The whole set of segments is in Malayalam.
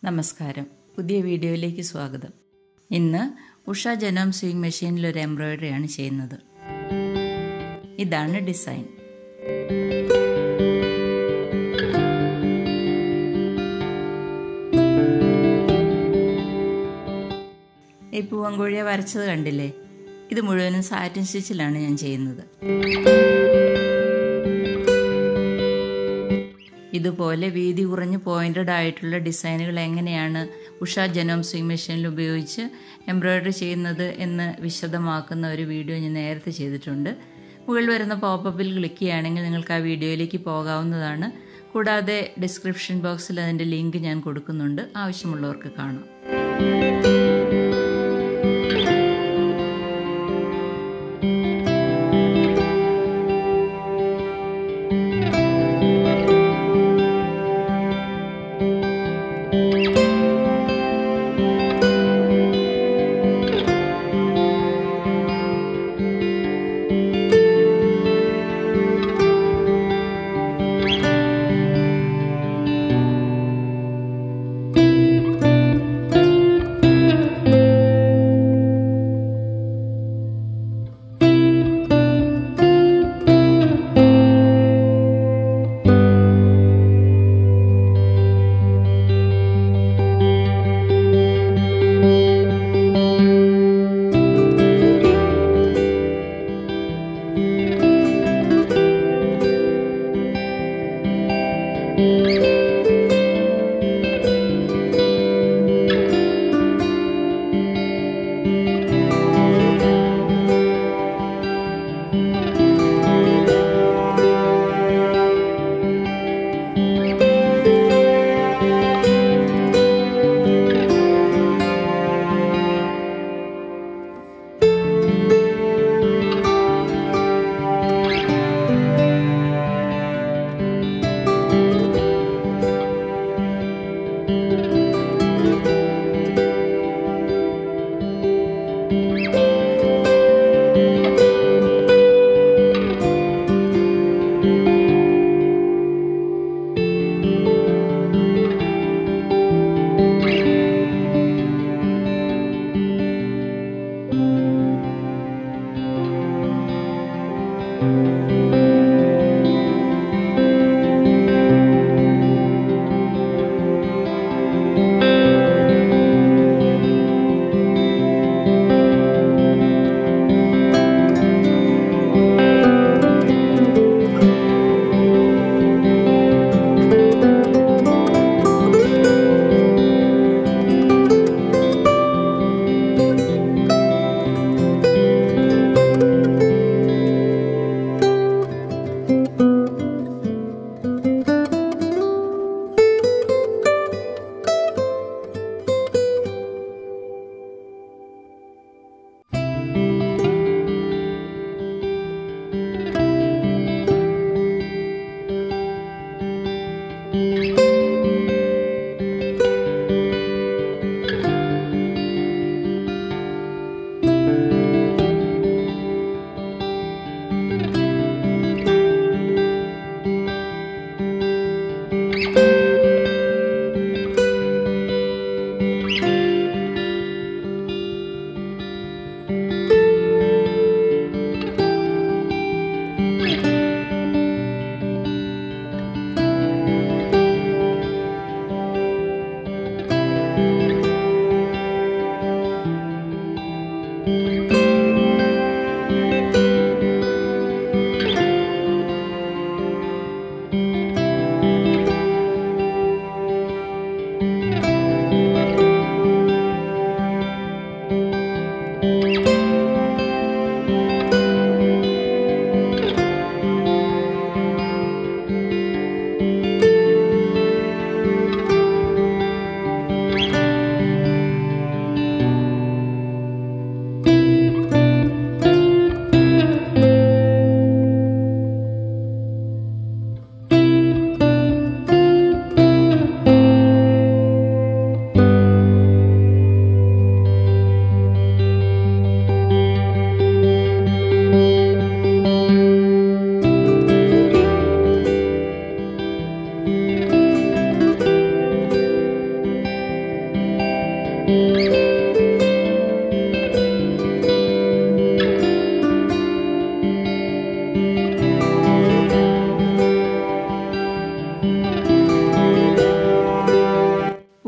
നമസ്കാരം പുതിയ വീഡിയോയിലേക്ക് സ്വാഗതം ഇന്ന് ഉഷ ജനോം സ്വിങ് മെഷീനിൽ ഒരു എംബ്രോയിഡറിയാണ് ചെയ്യുന്നത് ഇതാണ് ഡിസൈൻ ഈ പൂവൻകോഴിയെ വരച്ചത് കണ്ടില്ലേ ഇത് മുഴുവനും സാറ്റിൻ സ്റ്റിച്ചിലാണ് ഞാൻ ചെയ്യുന്നത് ഇതുപോലെ വീതി കുറഞ്ഞ് പോയിന്റഡ് ആയിട്ടുള്ള ഡിസൈനുകൾ എങ്ങനെയാണ് ഉഷ ജനോം സ്വിങ് മെഷീനിൽ ഉപയോഗിച്ച് എംബ്രോയ്ഡറി ചെയ്യുന്നത് എന്ന് വിശദമാക്കുന്ന ഒരു വീഡിയോ ഞാൻ നേരത്തെ ചെയ്തിട്ടുണ്ട് മുകളിൽ വരുന്ന പോപ്പപ്പിൽ ക്ലിക്ക് ചെയ്യുകയാണെങ്കിൽ നിങ്ങൾക്ക് ആ വീഡിയോയിലേക്ക് പോകാവുന്നതാണ് കൂടാതെ ഡിസ്ക്രിപ്ഷൻ ബോക്സിൽ അതിൻ്റെ ലിങ്ക് ഞാൻ കൊടുക്കുന്നുണ്ട് ആവശ്യമുള്ളവർക്ക് കാണാം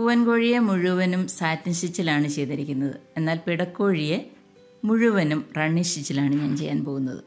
പൂവൻ കോഴിയെ മുഴുവനും സാറ്റിൻ സ്റ്റിച്ചിലാണ് ചെയ്തിരിക്കുന്നത് എന്നാൽ പിടക്കോഴിയെ മുഴുവനും റണ്ണി സ്റ്റിച്ചിലാണ് ഞാൻ ചെയ്യാൻ പോകുന്നത്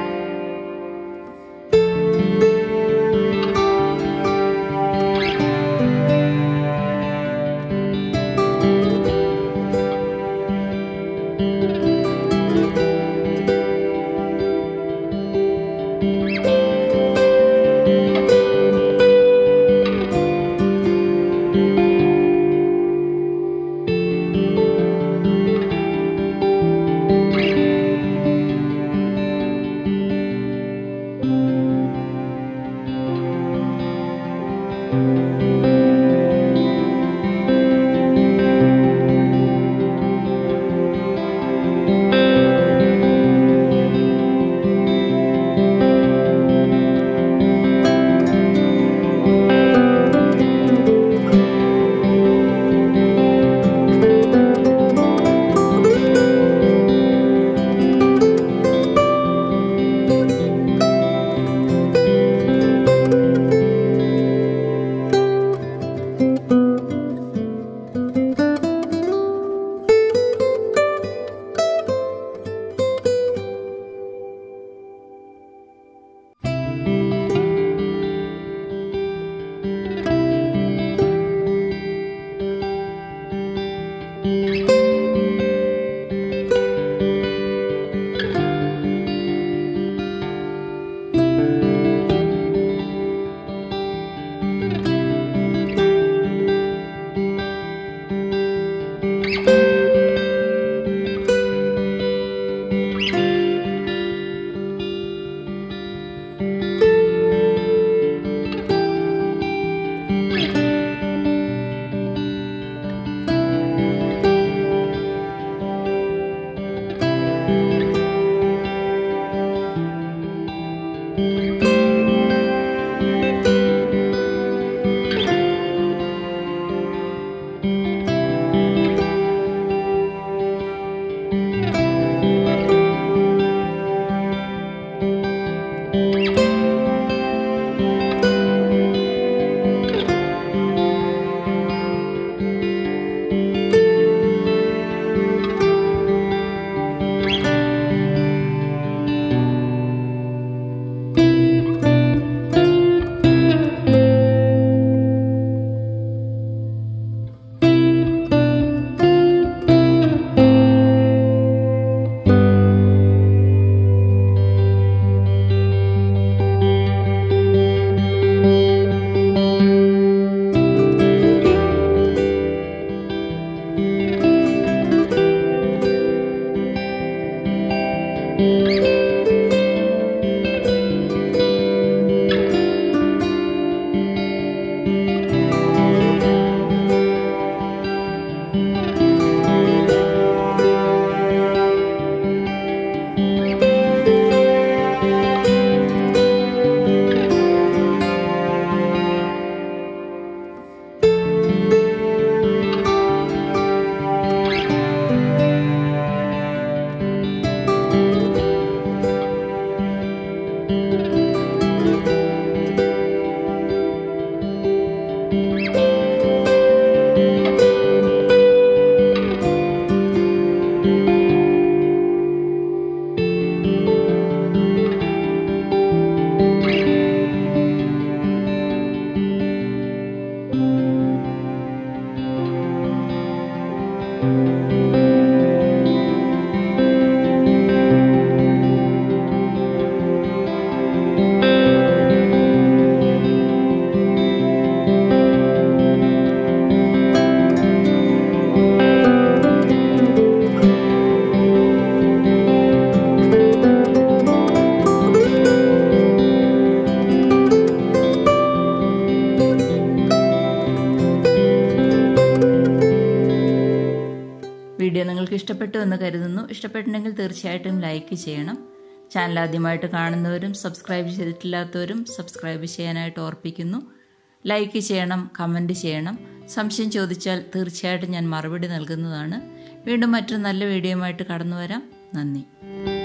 വീഡിയോ നിങ്ങൾക്ക് ഇഷ്ടപ്പെട്ടു എന്ന് കരുതുന്നു ഇഷ്ടപ്പെട്ടിട്ടുണ്ടെങ്കിൽ തീർച്ചയായിട്ടും ലൈക്ക് ചെയ്യണം ചാനൽ ആദ്യമായിട്ട് കാണുന്നവരും സബ്സ്ക്രൈബ് ചെയ്തിട്ടില്ലാത്തവരും സബ്സ്ക്രൈബ് ചെയ്യാനായിട്ട് ഓർപ്പിക്കുന്നു ലൈക്ക് ചെയ്യണം കമൻറ്റ് ചെയ്യണം സംശയം ചോദിച്ചാൽ തീർച്ചയായിട്ടും ഞാൻ മറുപടി നൽകുന്നതാണ് വീണ്ടും മറ്റൊരു നല്ല വീഡിയോയുമായിട്ട് കടന്നു വരാം നന്ദി